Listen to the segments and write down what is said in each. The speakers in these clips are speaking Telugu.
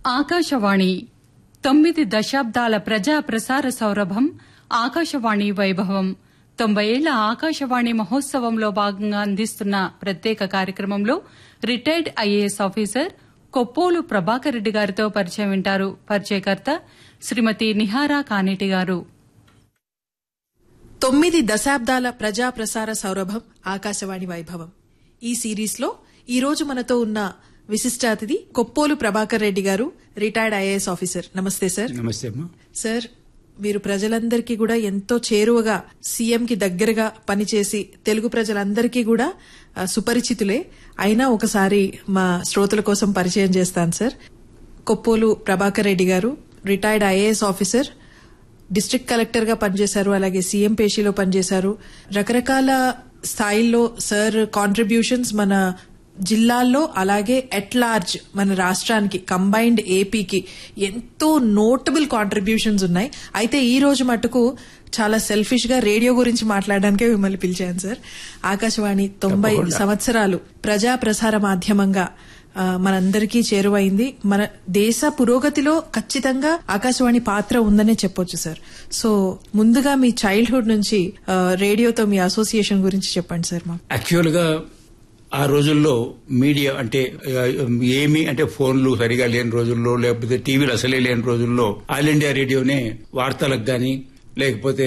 ఆకాశవాణి తొమ్మిది దశాబ్దాల ప్రజా ప్రసార సౌరభం ఆకాశవాణి వైభవం తొంభై ఏళ్ల ఆకాశవాణి మహోత్సవంలో భాగంగా అందిస్తున్న ప్రత్యేక కార్యక్రమంలో retired IAS officer Koppolu Prabhakar Reddy గారితో పరిచయం వింటారు పరిచయకర్త శ్రీమతి నిహారా కానేటి గారు తొమ్మిది దశాబ్దాల ప్రజా ప్రసార సౌరభం ఆకాశవాణి వైభవం ఈ సిరీస్ లో ఈ రోజు మనతో ఉన్న విశిష్ట అతిథి కొప్పోలు Prabhakar Reddy garu retired IAS officer నమస్తే సార్ నమస్తే అమ్మా సార్ మీరు ప్రజలందరికీ కూడా ఎంతో చేరువగా సీఎం కి దగ్గరగా పనిచేసి తెలుగు ప్రజలందరికీ కూడా ఆ, సుపరిచితులే అయినా ఒకసారి మా శ్రోతల కోసం పరిచయం చేస్తాను sir కొప్పోలు Prabhakar Reddy garu retired IAS officer district collector గా పనిచేశారు అలాగే సీఎం పేషీలో పనిచేశారు రకరకాల స్థాయిల్లో సార్ కాంట్రిబ్యూషన్స్ మన జిల్లాల్లో అలాగే ఎట్ లార్జ్ మన రాష్ట్రానికి కంబైన్డ్ ఏపీకి ఎంతో నోటబుల్ కాంట్రిబ్యూషన్స్ ఉన్నాయి అయితే ఈ రోజు మటుకు చాలా సెల్ఫిష్ గా రేడియో గురించి మాట్లాడడానికే మిమ్మల్ని పిలిచాను సార్ ఆకాశవాణి తొంభై తప్పకుండా. సంవత్సరాలు ప్రజా ప్రసార మాధ్యమంగా ఆ, మనందరికీ చేరువైంది మన దేశ పురోగతిలో ఖచ్చితంగా ఆకాశవాణి పాత్ర ఉందనే చెప్పొచ్చు సార్ సో ముందుగా మీ చైల్డ్హుడ్ నుంచి ఆ, రేడియోతో మీ అసోసియేషన్ గురించి చెప్పండి సార్ మాకు యాక్చువల్ గా ఆ రోజుల్లో మీడియా అంటే ఆ, ఏమి అంటే ఫోన్లు సరిగా లేని రోజుల్లో లేకపోతే టీవీలు అసలే లేని రోజుల్లో ఆల్ ఇండియా రేడియోనే వార్తలకు గాని లేకపోతే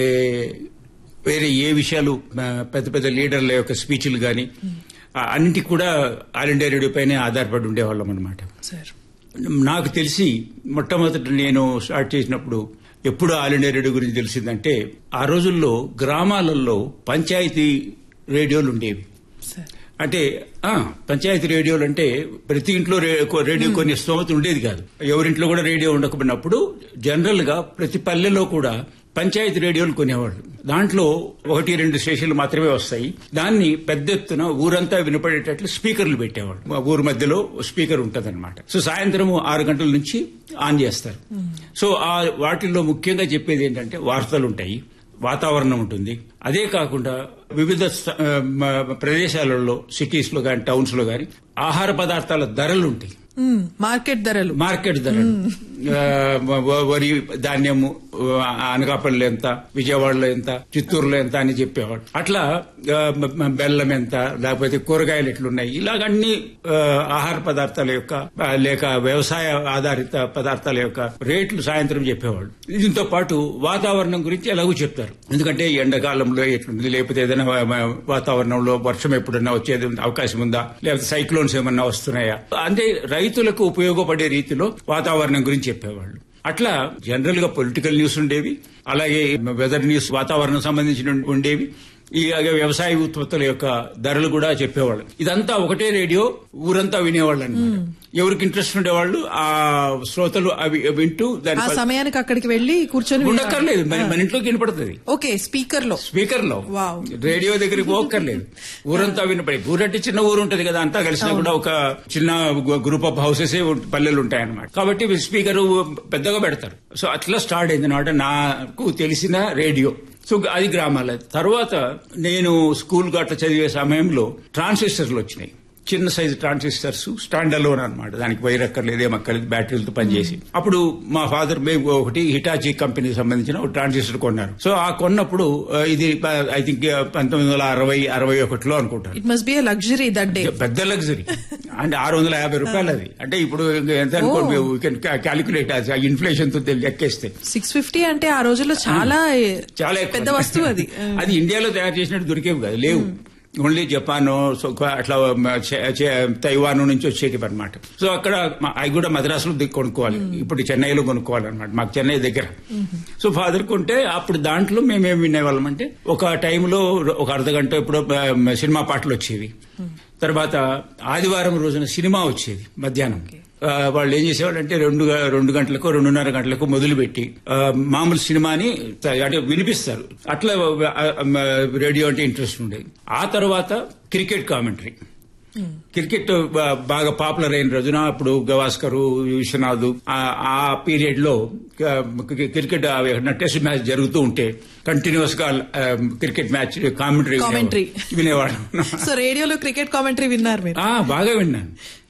వేరే ఏ విషయాలు ఆ, పెద్ద పెద్ద లీడర్ల యొక్క స్పీచ్లు గాని ఆ, అన్నిటికి కూడా ఆల్ ఇండియా రేడియో పైనే ఆధారపడి ఉండేవాళ్ళం అనమాట సార్ నాకు తెలిసి మొట్టమొదట నేను స్టార్ట్ చేసినప్పుడు ఎప్పుడు ఆల్ ఇండియా రేడియో గురించి తెలిసిందంటే ఆ రోజుల్లో గ్రామాలలో పంచాయతీ రేడియోలు ఉండేవి సార్ అంటే ఆ పంచాయతీ రేడియోలు అంటే ప్రతి ఇంట్లో రే- కొ- రేడియో కొన్ని స్తోమత ఉండేది కాదు ఎవరింట్లో కూడా రేడియో ఉండకపోయినప్పుడు జనరల్ గా ప్రతి పల్లెలో కూడా పంచాయతీ రేడియోలు కొనేవాళ్ళు దాంట్లో ఒకటి రెండు స్టేషన్లు మాత్రమే వస్తాయి దాన్ని పెద్ద ఎత్తున ఊరంతా వినపడేటట్లు స్పీకర్లు పెట్టేవాళ్ళు మా ఊరు మధ్యలో స్పీకర్ ఉంటదన్నమాట సో సాయంత్రం ఆరు గంటల నుంచి ఆన్ చేస్తారు సో ఆ వాటిల్లో ముఖ్యంగా చెప్పేది ఏంటంటే వార్తలు ఉంటాయి వాతావరణం ఉంటుంది అదే కాకుండా వివిధ స్థ- ఆ, మ- ప్రదేశాలలో సిటీస్ లో కానీ టౌన్స్ లో కానీ ఆహార పదార్థాల ధరలు ఉంటాయి మ్మ్. మార్కెట్ ధరలు మార్కెట్ ధరలు ఆ, వ- వరి ధాన్యము ఆ, అనకాపల్లిలో ఎంత విజయవాడలో ఎంత చిత్తూరులో ఎంత అని చెప్పేవాడు అట్లా ఆ, మ- మ- బెల్లం ఎంత లేకపోతే కూరగాయలు ఎట్లున్నాయి ఇలాగన్ని ఆ, ఆహార పదార్థాల యొక్క ఆ, లేక వ్యవసాయ ఆధారిత పదార్థాల యొక్క రేట్లు సాయంత్రం చెప్పేవాడు దీంతో పాటు వాతావరణం గురించి ఎలాగో చెప్తారు ఎందుకంటే ఎండాకాలంలో ఎట్లుంది లేకపోతే ఏదైనా వా- వా- వాతావరణంలో వర్షం ఎప్పుడన్నా వచ్చేది అవకాశం ఉందా లేకపోతే సైక్లోన్స్ ఏమన్నా వస్తున్నాయా అంటే రైతులకు ఉపయోగపడే రీతిలో వాతావరణం గురించి చెప్పేవాళ్ళు అట్లా జనరల్ గా పొలిటికల్ న్యూస్ ఉండేవి అలాగే వెదర్ న్యూస్ వాతావరణం సంబంధించిన ఉండేవి ఈ వ్యవసాయ ఉత్పత్తుల యొక్క ధరలు కూడా చెప్పేవాళ్ళు ఇదంతా ఒకటే రేడియో ఊరంతా వినేవాళ్ళు అనమాట ఎవరికి ఇంట్రెస్ట్ ఉండేవాళ్ళు ఆ శ్రోతలు అవి వింటూ దాని ఆ సమయానికి అక్కడికి వెళ్లి కూర్చొని వినేవారు. ఉండక్కర్లేదు మన మన ఇంట్లోకి వినపడుతుంది ఓకే స్పీకర్ లో స్పీకర్ లో వావ్. రేడియో దగ్గరికి పోక్కర్లేదు ఊరంతా వినపడి ఊరంటే చిన్న ఊరు ఉంటది కదా అంతా కలిసినా కూడా ఒక చిన్న గ్రూప్ ఆఫ్ హౌసెస్ పల్లెలు ఉంటాయి అన్నమాట కాబట్టి స్పీకర్ పెద్దగా పెడతారు సో అట్లా స్టార్ట్ అయింది అనమాట నాకు తెలిసిన రేడియో సో అది గ్రామాల తర్వాత నేను స్కూల్ గట్ల చదివే సమయంలో ట్రాన్సిస్టర్లు వచ్చినాయి చిన్న సైజు ట్రాన్సిస్టర్స్ స్టాండ్ అలోన్ అనమాట దానికి వైర్ అక్కర్లేదు ఏమక్కర్లేదు బ్యాటరీలతో పనిచేసి అప్పుడు మా ఫాదర్ మేము ఒకటి హిటాచీ కంపెనీకి సంబంధించిన ఒక ట్రాన్సిస్టర్ కొన్నారు సో ఆ కొన్నప్పుడు ఆ, ఇది ఐ థింక్ పంతొమ్మిది వందల అరవై అరవై ఒకటిలో అనుకుంటాను it must be luxury that day పెద్ద లగ్జరీ అంటే ఆరు వందల యాభై రూపాయలు అది అంటే ఇప్పుడు ఎంత అనుకోండి క్యాలిక్యులేట్ ఇన్ఫ్లేషన్ తో లెక్కేస్తే సిక్స్ ఫిఫ్టీ అంటే ఆ రోజుల్లో చాలా చాలా ఎక్కువ. పెద్ద వస్తువు అది అది ఇండియాలో తయారు చేసినట్టు దొరికేవి కాదు లేవు ఓన్లీ జపాన్ సో అట్లా చే- చే- తైవాన్ నుంచి వచ్చేటి అనమాట సో అక్కడ మా- అవి కూడా మద్రాసులో దిక్కు కొనుక్కోవాలి ఇప్పుడు చెన్నైలో కొనుక్కోవాలన్నమాట మాకు చెన్నై దగ్గర సో ఫాదర్ కొంటే అప్పుడు దాంట్లో మేమేం వినేవాళ్ళం అంటే ఒక టైంలో ఒక అర్ధ గంట ఇప్పుడు సినిమా పాటలు వచ్చేవి తర్వాత ఆదివారం రోజున సినిమా వచ్చేది మధ్యాహ్నం ఆ, వాళ్ళు ఏం చేసేవాళ్ళు అంటే రెండు గ- రెండు గంటలకు రెండున్నర గంటలకు మొదలుపెట్టి ఆ, మామూలు సినిమాని త- అంటే వినిపిస్తారు అట్లా ఆ, ఆ, రేడియో అంటే ఇంట్రెస్ట్ ఉండేది ఆ తర్వాత క్రికెట్ కామెంటరీ క్రికెట్ బా- బాగా పాపులర్ అయిన రోజున అప్పుడు గవాస్కర్ విశ్వనాథ్ ఆ- ఆ పీరియడ్ లో ఆ, క్రికెట్ ఆ, టెస్ట్ మ్యాచ్ జరుగుతూ ఉంటే కంటిన్యూస్ గా ఆ, క్రికెట్ మ్యాచ్ కామెంటరీ Commentary. వినేవాడు సో రేడియోలో క్రికెట్ కామెంటరీ విన్నారు మీరు ఆ, బాగా విన్నాను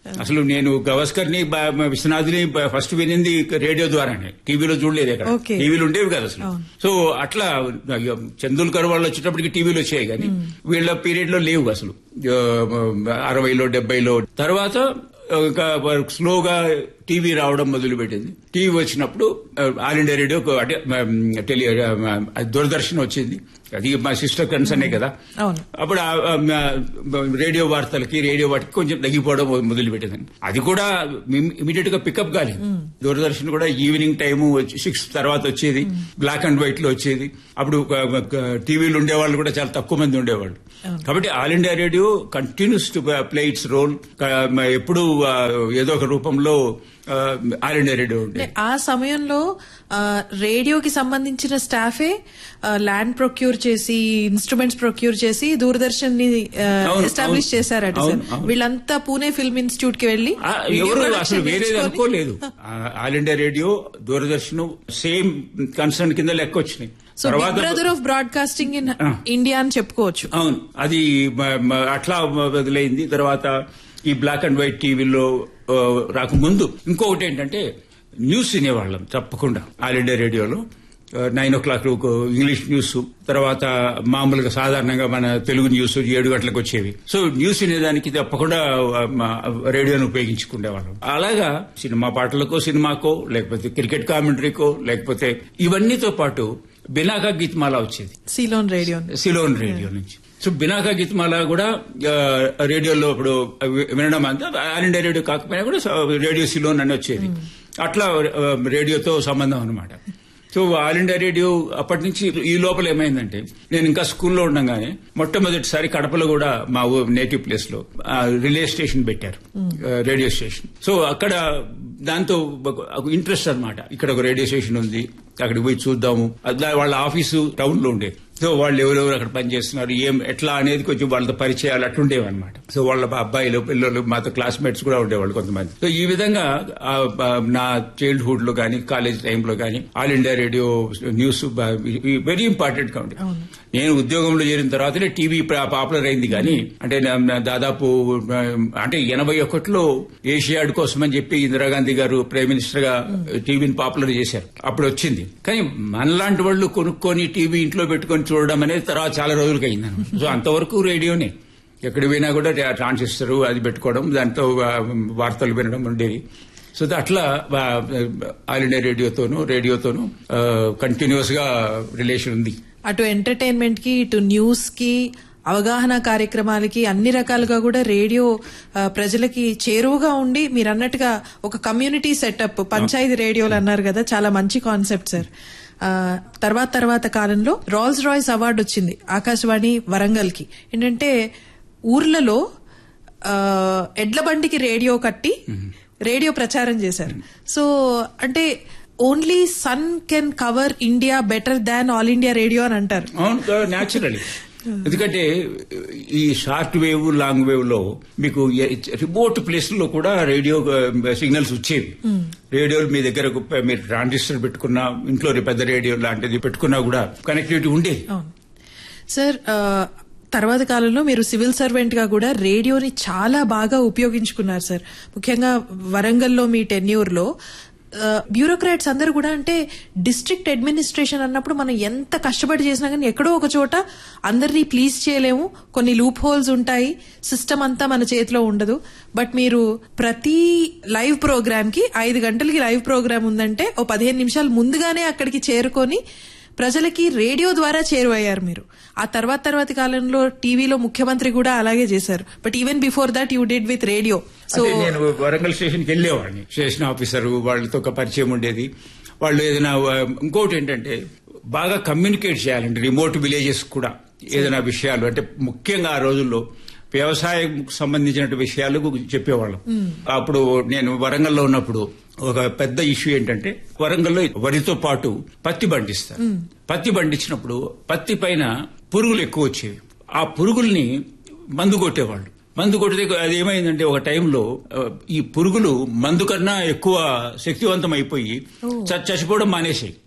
అసలు నేను గవస్కర్ ని విశ్వనాథ్ని బ- ఫస్ట్ వినింది రేడియో ద్వారానే టీవీలో చూడలేదు అక్కడ Okay. టీవీలు ఉండేవి కదా అసలు అవును. సో అట్లా అయ్యో, చందుల్కర్ వాళ్ళు వచ్చేటప్పటికి టీవీలు వచ్చాయి కానీ వీళ్ళ పీరియడ్ లో లేవు అసలు ఆ, అరవైలో డెబ్బైలో తర్వాత ఇంకా స్లోగా టీవీ రావడం మొదలు పెట్టింది టీవీ వచ్చినప్పుడు ఆ, ఆల్ ఇండియా రేడియో అంటే ఆ, టెలి ఆ, దూరదర్శన్ వచ్చింది అది మా సిస్టర్ కన్సర్నే కదా అవును. అప్పుడు ఆ, ఆ, ఆ, రేడియో వార్తలకి రేడియో వాటికి కొంచెం తగ్గిపోవడం మొదలు పెట్టింది అది కూడా ఇమీడియట్ గా పికప్ కాలేదు దూరదర్శన్ కూడా ఈవినింగ్ టైం సిక్స్ తర్వాత వచ్చేది బ్లాక్ అండ్ వైట్ లో వచ్చేది అప్పుడు టీవీలు ఉండేవాళ్ళు కూడా చాలా తక్కువ మంది ఉండేవాళ్ళు కాబట్టి All India Radio continues to play its role ఎప్పుడు ఆ, ఏదో ఒక రూపంలో ఆల్ ఇండియా రేడియో అంటే ఉండేది ఆ సమయంలో ఆ, రేడియోకి సంబంధించిన స్టాఫే ఆ, ల్యాండ్ ప్రొక్యూర్ చేసి ఇన్స్ట్రుమెంట్స్ ప్రొక్యూర్ చేసి దూరదర్శన్ ని అవును, ఎస్టాబ్లిష్ అవును. చేశారట సార్ అవును, అవును. వీళ్ళంతా పూణే ఫిల్మ్ ఇన్స్టిట్యూట్ కి వెళ్లి ఆ, video ఎవరు production అసలు వేరేది నేర్చుకొని- అనుకోలేదు ఆ, All India Radio Doordarshan same concern కింద లెక్క వచ్చినాయి so big brother of broadcasting in ఆ. ఇండియా అని చెప్పుకోవచ్చు అవును అది మ- మ- అట్లా వదిలైంది తర్వాత ఈ బ్లాక్ అండ్ వైట్ టీవీలో ఆ, రాకముందు ఇంకొకటి ఏంటంటే న్యూస్ వినేవాళ్ళం తప్పకుండా ఆల్ ఇండియా రేడియోలో nine o'clock English news తర్వాత మామూలుగా సాధారణంగా మన తెలుగు న్యూస్ ఏడు గంటలకు వచ్చేవి సో న్యూస్ వినేదానికి తప్పకుండా ఆ, మా రేడియోను ఉపయోగించుకునేవాళ్ళం అలాగా సినిమా పాటలకో సినిమాకో లేకపోతే క్రికెట్ కామెంటరీకో లేకపోతే ఇవన్నీతో పాటు బినాకా గీత్మాల వచ్చేది సిలోన్ రేడియో సిలోన్ రేడియో నుంచి సో బినాకా గీత్మాల కూడా ఆ, రేడియోలో ఇప్పుడు వి- వినడం అంతా ఆల్ ఇండియా రేడియో కాకపోయినా కూడా స- రేడియో సిలోన్ అని వచ్చేది అట్లా ఆ, రేడియోతో సంబంధం అనమాట సో ఆల్ ఇండియా రేడియో అప్పటి నుంచి ఈ లోపల ఏమైందంటే నేను ఇంకా స్కూల్లో ఉండగానే మొట్టమొదటిసారి కడపలో కూడా మా నేటివ్ ప్లేస్ లో ఆ, రిలే స్టేషన్ పెట్టారు ఆ, రేడియో స్టేషన్ సో అక్కడ దాంతో ఒక ఇంట్రెస్ట్ అన్నమాట ఇక్కడ ఒక రేడియో స్టేషన్ ఉంది అక్కడికి పోయి చూద్దాము అట్లా వాళ్ళ ఆఫీసు టౌన్ లో ఉండేది సో వాళ్ళు ఎవరెవరు అక్కడ పనిచేస్తున్నారు ఏం ఎట్లా అనేది కొంచెం వాళ్ళతో పరిచయాలు అట్లుండేవి అనమాట సో వాళ్ళ అబ్బాయిలు పిల్లలు మాతో క్లాస్మేట్స్ కూడా ఉండేవాళ్ళు కొంతమంది సో ఈ విధంగా ఆ, ఆ, నా చైల్డ్హుడ్ లో కానీ కాలేజ్ టైంలో కానీ All India Radio news very important గా ఉండే నేను ఉద్యోగంలో చేరిన తర్వాతనే టీవీ పాపులర్ అయింది కానీ అంటే నా- నా దాదాపు ఆ, అంటే ఎనభై ఒకటిలో ఏషియాడ్ కోసం అని చెప్పి ఇందిరాగాంధీ గారు ప్రైమ్ మినిస్టర్ గా టీవీని పాపులర్ చేశారు అప్పుడు వచ్చింది కానీ మనలాంటి వాళ్ళు కొనుక్కొని టీవీ ఇంట్లో పెట్టుకొని చూడడం అనేది తర్వాత చాలా రోజులకి అయింది సో అంతవరకు రేడియోనే ఎక్కడ పోయినా కూడా ట్రాన్సిస్టర్ అది పెట్టుకోవడం దాంతో ఆ, వార్తలు వినడం ఉండేది సో అట్లా ఆ, ఆల్ ఇండియా రేడియోతోనూ రేడియోతోనూ కంటిన్యూస్ గా రిలేషన్ ఉంది అటు ఎంటర్టైన్మెంట్ కి ఇటు న్యూస్ కి అవగాహన కార్యక్రమాలకి అన్ని రకాలుగా కూడా రేడియో ఆ, ప్రజలకి చేరువగా ఉండి మీరు అన్నట్టుగా ఒక కమ్యూనిటీ సెటప్ పంచాయతీ రేడియోలు అన్నారు కదా చాలా మంచి కాన్సెప్ట్ సార్ ఆ, తర్వాత తర్వాత కాలంలో రాల్స్ రాయ్స్ అవార్డు వచ్చింది ఆకాశవాణి వరంగల్ కి ఏంటంటే ఊర్లలో ఆ, ఎడ్ల బండికి రేడియో కట్టి రేడియో ప్రచారం చేశారు సో అంటే only sun can cover India better than All India Radio అని అంటారు అవును న్యాచురల్ ఎందుకంటే ఈ షార్ట్ వేవ్ లాంగ్ వేవ్ లో మీకు రిమోట్ ప్లేస్ లో కూడా రేడియో సిగ్నల్స్ వచ్చేవి రేడియోలు మీ దగ్గర ఒక- మీరు ట్రాన్సిస్టర్ పెట్టుకున్నా ఇంట్లో పెద్ద రేడియో లాంటిది పెట్టుకున్నా కూడా కనెక్టివిటీ ఉండేది అవును సార్ ఆ, తర్వాత కాలంలో మీరు సివిల్ సర్వెంట్ గా కూడా రేడియోని చాలా బాగా ఉపయోగించుకున్నారు సార్ ముఖ్యంగా వరంగల్లో మీ టెన్యూర్ లో బ్యూరోక్రాట్స్ అందరూ కూడా అంటే డిస్ట్రిక్ట్ అడ్మినిస్ట్రేషన్ అన్నప్పుడు మనం ఎంత కష్టపడి చేసినా కానీ ఎక్కడో ఒక చోట అందరినీ ప్లీజ్ చేయలేము కొన్ని లూప్ హోల్స్ ఉంటాయి సిస్టమ్ అంతా మన చేతిలో ఉండదు బట్ మీరు ప్రతి లైవ్ ప్రోగ్రామ్ కి ఐదు గంటలకి లైవ్ ప్రోగ్రామ్ ఉందంటే ఓ పదిహేను నిమిషాలు ముందుగానే అక్కడికి చేరుకొని ప్రజలకి రేడియో ద్వారా చేరువయ్యారు మీరు ఆ తర్వాత తర్వాతి కాలంలో టీవీలో ముఖ్యమంత్రి కూడా అలాగే చేశారు but even before that you did with radio so అదే నేను వరంగల్ స్టేషన్కి వెళ్ళేవాడిని స్టేషన్ ఆఫీసర్ వాళ్ళతో ఒక పరిచయం ఉండేది వాళ్ళు ఏదైనా ఆ, ఇంకోటి ఏంటంటే బాగా కమ్యూనికేట్ చేయాలండి రిమోట్ విలేజెస్ కూడా ఏదైనా విషయాలు అంటే ముఖ్యంగా ఆ రోజుల్లో వ్యవసాయం సంబంధించిన విషయాలు చెప్పేవాళ్ళం అప్పుడు నేను వరంగల్లో ఉన్నప్పుడు ఒక పెద్ద ఇష్యూ ఏంటంటే వరంగల్లో వరితో పాటు పత్తి పండిస్తారు పత్తి పండించినప్పుడు పత్తి పైన పురుగులు ఎక్కువ వచ్చేవి ఆ పురుగుల్ని మందు కొట్టేవాళ్ళు మందు కొడితే అది ఏమైందంటే ఒక టైంలో ఆ, ఈ పురుగులు మందు కన్నా ఎక్కువ శక్తివంతం అయిపోయి చ- చచ్చిపోవడం మానేసాయి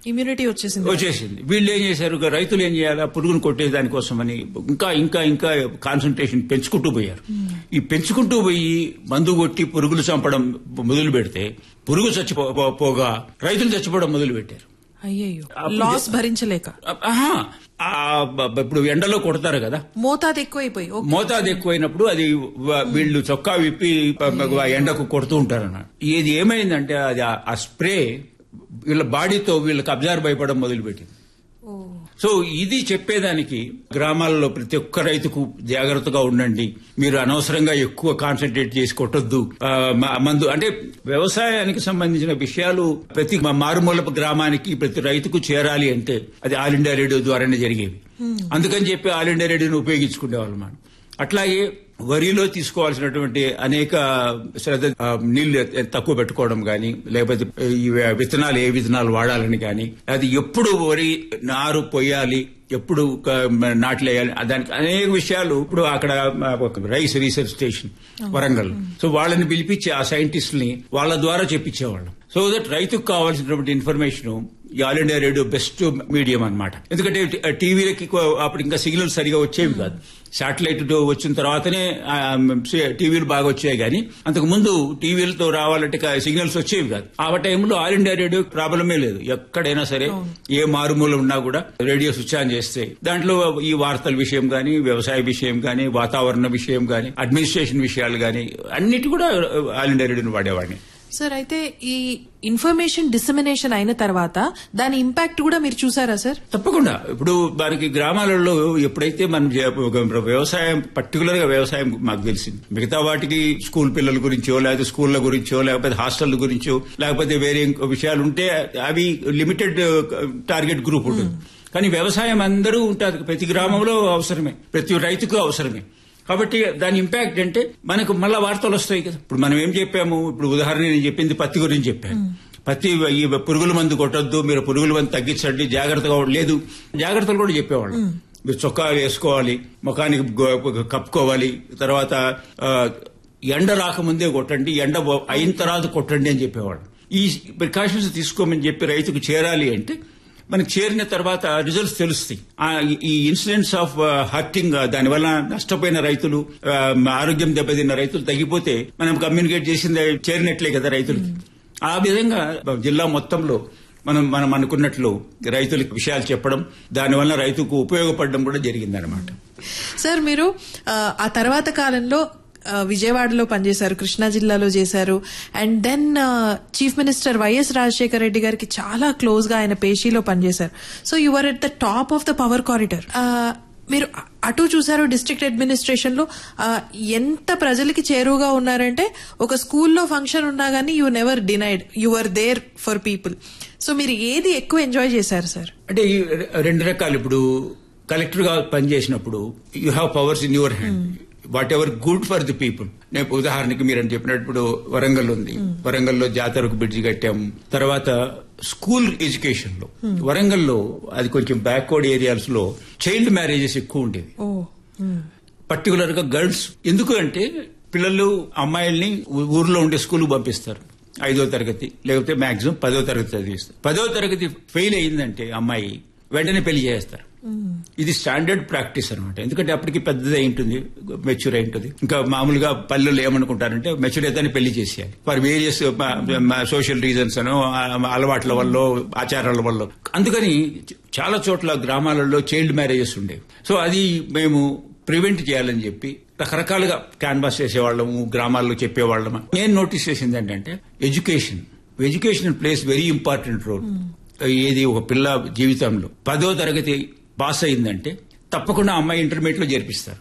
ఇమ్యూనిటీ వచ్చేసింది వచ్చేసింది వీళ్ళు ఏం చేశారు ఇక రైతులు ఏం చేయాలి పురుగును కొట్టే దానికోసమని ఇంకా ఇంకా ఇంకా కాన్సన్ట్రేషన్ పెంచుకుంటూ పోయారు ఈ పెంచుకుంటూ పోయి మందు కొట్టి పురుగులు చంపడం మొదలు పెడితే పురుగు చచ్చిపోగా రైతులు చచ్చిపోవడం మొదలు పెట్టారు అయ్యయ్యో అప్పుడు లాస్ భరించలేక ఆహా, ఆ బ- బ- ఇప్పుడు ఎండలో కొడతారు కదా మోతాదు ఎక్కువైపోయి ఓ, మోతాదు ఎక్కువైనప్పుడు అది వ- వీళ్ళు చొక్కా విప్పి ప- ప- ఎండకు కొడుతూ ఉంటారు అన్నమాట ఇది ఏమైందంటే అది ఆ- ఆ స్ప్రే వీళ్ళ బాడీతో వీళ్ళకి అబ్జర్వ్ అయిపోవడం మొదలుపెట్టింది ఓ. సో ఇది చెప్పేదానికి గ్రామాలలో ప్రతి ఒక్క రైతుకు జాగ్రత్తగా ఉండండి మీరు అనవసరంగా ఎక్కువ కాన్సన్ట్రేట్ చేసి కొట్టొద్దు ఆ, మ- మందు అంటే వ్యవసాయానికి సంబంధించిన విషయాలు ప్రతి మ- మారుమూల గ్రామానికి ప్రతి రైతుకు చేరాలి అంటే అది ఆల్ ఇండియా రేడియో ద్వారానే జరిగేవి అందుకని చెప్పి ఆల్ ఇండియా రేడియోని ఉపయోగించుకునేవాళ్ళం మనం అట్లాగే వరిలో తీసుకోవాల్సినటువంటి అనేక శ్రద్ధ ఆ, నీళ్లు ఎ- తక్కువ పెట్టుకోవడం గాని లేకపోతే ఈ విత్తనాలు ఏ విత్తనాలు వాడాలని గాని అది ఎప్పుడు వరి నారు పొయ్యాలి ఎప్పుడు క- నాట్లేయాలి దానికి అనేక విషయాలు ఇప్పుడు అక్కడ ఆ, ఒక rice research station Warangal so వాళ్ళని పిలిపించి ఆ సైంటిస్టుల్ని వాళ్ళ ద్వారా చెప్పించేవాళ్ళం సో దట్ రైతుకు కావాల్సినటువంటి ఇన్ఫర్మేషన్ ఈ All India Radio best medium అన్నమాట ఎందుకంటే టీవీలకి ఎక్కువ అప్పుడు ఇంకా సిగ్నల్ సరిగా వచ్చేవి కాదు శాటిలైట్ వచ్చిన తర్వాతనే ఆ, టీవీలు బాగా వచ్చాయి కానీ అంతకు ముందు టీవీలతో రావాలంటే కా- సిగ్నల్స్ వచ్చేవి కాదు ఆ టైంలో ఆల్ ఇండియా రేడియో ప్రాబ్లమే లేదు ఎక్కడైనా సరే ఏ మారుమూల ఉన్నా కూడా రేడియో స్విచ్ ఆన్ చేస్తే దాంట్లో ఈ వార్తల విషయం గానీ వ్యవసాయ విషయం గానీ వాతావరణ విషయం గానీ అడ్మినిస్ట్రేషన్ విషయాలు గానీ అన్నిటి కూడా ఆల్ ఇండియా రేడియోని వాడేవాడిని సార్ అయితే ఈ ఇన్ఫర్మేషన్ డిసమినేషన్ అయిన తర్వాత దాని ఇంపాక్ట్ కూడా మీరు చూసారా సార్ తప్పకుండా ఇప్పుడు మనకి గ్రామాలలో ఎప్పుడైతే మనం చే- ఒక వ్యవసాయం పర్టికులర్ గా వ్యవసాయం మాకు తెలిసింది మిగతా వాటికి స్కూల్ పిల్లల గురించో లేకపోతే స్కూళ్ల గురించో లేకపోతే హాస్టల్ గురించో లేకపోతే వేరే ఇంకో విషయాలు ఉంటే అవి లిమిటెడ్ టార్గెట్ గ్రూప్ ఉంటుంది కానీ వ్యవసాయం అందరూ ఉంటారు ప్రతి గ్రామంలో అవసరమే ప్రతి రైతుకు అవసరమే కాబట్టి దాని ఇంపాక్ట్ అంటే మనకు మళ్ళా వార్తలు వస్తాయి కదా ఇప్పుడు మనం ఏం చెప్పాము ఇప్పుడు ఉదాహరణ నేను చెప్పింది పత్తి గురించి చెప్పాను పత్తి ఈ పురుగుల మందు కొట్టొద్దు మీరు పురుగుల మందు తగ్గించండి జాగ్రత్తగా ఉండ- లేదు జాగ్రత్తలు కూడా చెప్పేవాళ్ళు మీరు చొక్కా వేసుకోవాలి ముఖానికి గో- కప్పుకోవాలి తర్వాత ఆ, ఎండ రాకముందే కొట్టండి ఎండ పో- అయిన తర్వాత కొట్టండి అని చెప్పేవాడు ఈ ప్రికాషన్స్ తీసుకోమని చెప్పి రైతుకు చేరాలి అంటే మనకి చేరిన తర్వాత రిజల్ట్స్ తెలుస్తాయి ఆ, ఈ- ఈ ఇన్సిడెంట్స్ ఆఫ్ హర్టింగ్ దానివల్ల నష్టపోయిన రైతులు ఆ, ఆరోగ్యం దెబ్బతిన్న రైతులు తగ్గిపోతే మనం కమ్యూనికేట్ చేసింది చేరినట్లే కదా రైతులకి ఆ విధంగా జిల్లా మొత్తంలో మనం మనం అనుకున్నట్లు రైతులకు విషయాలు చెప్పడం దానివల్ల రైతుకు ఉపయోగపడడం కూడా జరిగిందనమాట సార్ మీరు ఆ, ఆ తర్వాత కాలంలో ఆ, విజయవాడలో పనిచేశారు కృష్ణా జిల్లాలో చేశారు and then chief minister YS Rajasekhara Reddy గారికి చాలా క్లోజ్ గా ఆయన పేషీలో పనిచేశారు so you are at the top of the power corridor మీరు అటు చూసారు డిస్ట్రిక్ట్ అడ్మినిస్ట్రేషన్ లో ఆ, ఎంత ప్రజలకి చేరువుగా ఉన్నారంటే ఒక స్కూల్లో ఫంక్షన్ ఉన్నా గానీ you never denied you are there for people so మీరు ఏది ఎక్కువ ఎంజాయ్ చేశారు సార్ అంటే ఈ రె- రెండు రకాలు ఇప్పుడు కలెక్టర్ గా పనిచేసినప్పుడు you have powers in your hand whatever good for the people నేను ఉదాహరణకి మీరు అని చెప్పినప్పుడు వరంగల్ ఉంది వరంగల్లో జాతరకు బ్రిడ్జి కట్టాము తర్వాత స్కూల్ ఎడ్యుకేషన్ లో వరంగల్లో అది కొంచెం బ్యాక్వర్డ్ ఏరియాస్ లో చైల్డ్ మ్యారేజెస్ ఎక్కువ ఉండేవి ఓ పర్టికులర్ గా గర్ల్స్ ఎందుకు అంటే పిల్లలు అమ్మాయిల్ని ఊ- ఊర్లో ఉండే స్కూల్ పంపిస్తారు ఐదో తరగతి లేకపోతే మాక్సిమం పదో తరగతి చదివిస్తారు పదో తరగతి ఫెయిల్ అయిందంటే అమ్మాయి వెంటనే పెళ్లి చేస్తారు ఇది స్టాండర్డ్ ప్రాక్టీస్ అనమాట ఎందుకంటే అప్పటికి పెద్దది అయి ఉంటుంది మెచ్యూర్ అయి ఉంటుంది ఇంకా మామూలుగా పల్లెలు ఏమనుకుంటారంటే మెచ్యూర్ అయితే పెళ్లి చేసేయాలి ఫర్ వేరియస్ సోషల్ రీజన్స్ అనో ఆ, అలవాట్ల వల్ల ఆచారాల వల్ల అందుకని చాలా చోట్ల గ్రామాలలో చైల్డ్ మ్యారేజెస్ ఉండేవి సో అది మేము ప్రివెంట్ చేయాలని చెప్పి రకరకాలుగా క్యాన్వాస్ చేసేవాళ్ళము గ్రామాల్లో చెప్పేవాళ్ళము నేను నోటీస్ చేసింది ఏంటంటే education education plays very important role ఏది ఒక పిల్ల జీవితంలో పదో తరగతి పాస్ అయిందంటే తప్పకుండా ఆ అమ్మాయి ఇంటర్మీడియట్ లో చేర్పిస్తారు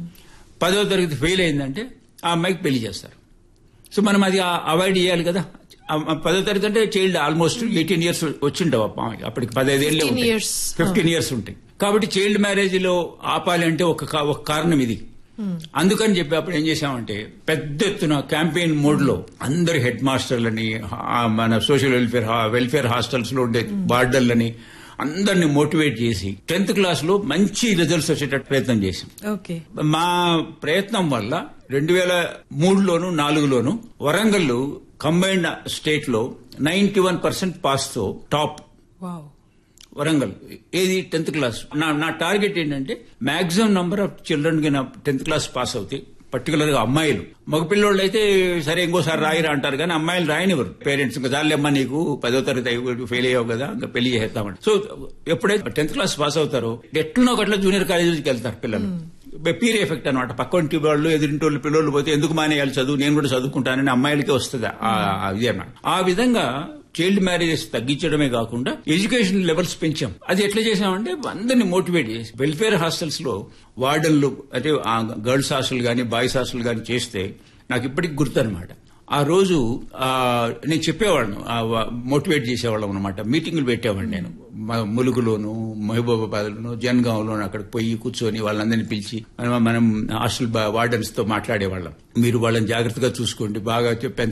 పదో తరగతి ఫెయిల్ అయిందంటే ఆ అమ్మాయికి పెళ్లి చేస్తారు సో మనం అది అవాయిడ్ చేయాలి కదా ఆ- ఆ పదో తరగతి అంటే చైల్డ్ ఆల్మోస్ట్ ఎయిటీన్ ఇయర్స్ వచ్చిండవు ఆ అమ్మాయి. అప్పటికి పదహైదేళ్ళే 15 ఉంటాయి years. ఫిఫ్టీన్ ఇయర్స్ ఉంటాయి కాబట్టి చైల్డ్ మ్యారేజ్ లో ఆపాలి అంటే ఒక కా- ఒక కారణం ఇది అందుకని చెప్పి అప్పుడు ఏం చేశామంటే పెద్ద ఎత్తున క్యాంపెయిన్ మోడ్ లో అందరు హెడ్ మాస్టర్లని ఆ, మన సోషల్ వెల్ఫేర్ హా- వెల్ఫేర్ హాస్టల్స్ లో ఉండే వార్డర్లని అందరిని మోటివేట్ చేసి టెన్త్ క్లాస్ లో మంచి రిజల్ట్స్ వచ్చేటట్టు ప్రయత్నం చేశాం ఓకే మా ప్రయత్నం వల్ల రెండు వేల మూడులోను నాలుగులోను వరంగల్ కంబైన్డ్ స్టేట్ లో నైన్టీ వన్ పర్సెంట్ పాస్ తో టాప్ వావ్ వరంగల్ ఏది టెన్త్ క్లాస్ నా నా టార్గెట్ ఏంటంటే మాక్సిమం నంబర్ ఆఫ్ చిల్డ్రన్ కి నా టెన్త్ క్లాస్ పాస్ అవుతాయి పర్టికులర్ గా అమ్మాయిలు మగపిల్లోళ్ళు అయితే సరే ఇంకోసారి రాయిరా అంటారు కానీ అమ్మాయిలు రాయనివ్వరు పేరెంట్స్ ఇంకా చాలేమ్మా నీకు పదో తరగతి ఫెయిల్ అయ్యావు కదా ఇంకా పెళ్లి చేస్తామంట సో ఎప్పుడైతే టెన్త్ క్లాస్ పాస్ అవుతారో ఎట్లనో ఒకట్లా జూనియర్ కాలేజీకి వెళ్తారు పిల్లలు పీర్ ఎఫెక్ట్ అనమాట పక్కంటి వాళ్ళు ఎదురింటి వాళ్ళు పిల్లలు పోతే ఎందుకు మానేయాలి చదువు నేను కూడా చదువుకుంటానని అమ్మాయిలకే వస్తుంది ఆ- ఇది అన్నమాట ఆ విధంగా చైల్డ్ మ్యారేజెస్ తగ్గించడమే కాకుండా ఎడ్యుకేషన్ లెవెల్స్ పెంచాం అది ఎట్లా చేసామంటే అందరిని మోటివేట్ చేసి వెల్ఫేర్ హాస్టల్స్ లో వార్డన్లు అంటే గర్ల్స్ హాస్టల్ గానీ బాయ్స్ హాస్టల్ గానీ చేస్తే నాకు ఇప్పటికి గుర్తు అనమాట ఆ రోజు ఆ, నేను చెప్పేవాళ్ళను మోటివేట్ చేసేవాళ్ళం అనమాట మీటింగులు పెట్టేవాడిని నేను మ- ములుగులోను మహబూబాబాద్లోను జన్గాంలోను అక్కడికి పోయి కూర్చొని వాళ్ళందరినీ పిలిచి మనం మనం హాస్టల్ వార్డెన్స్ తో మాట్లాడేవాళ్ళం మీరు వాళ్ళని జాగ్రత్తగా చూసుకోండి బాగా పెంచ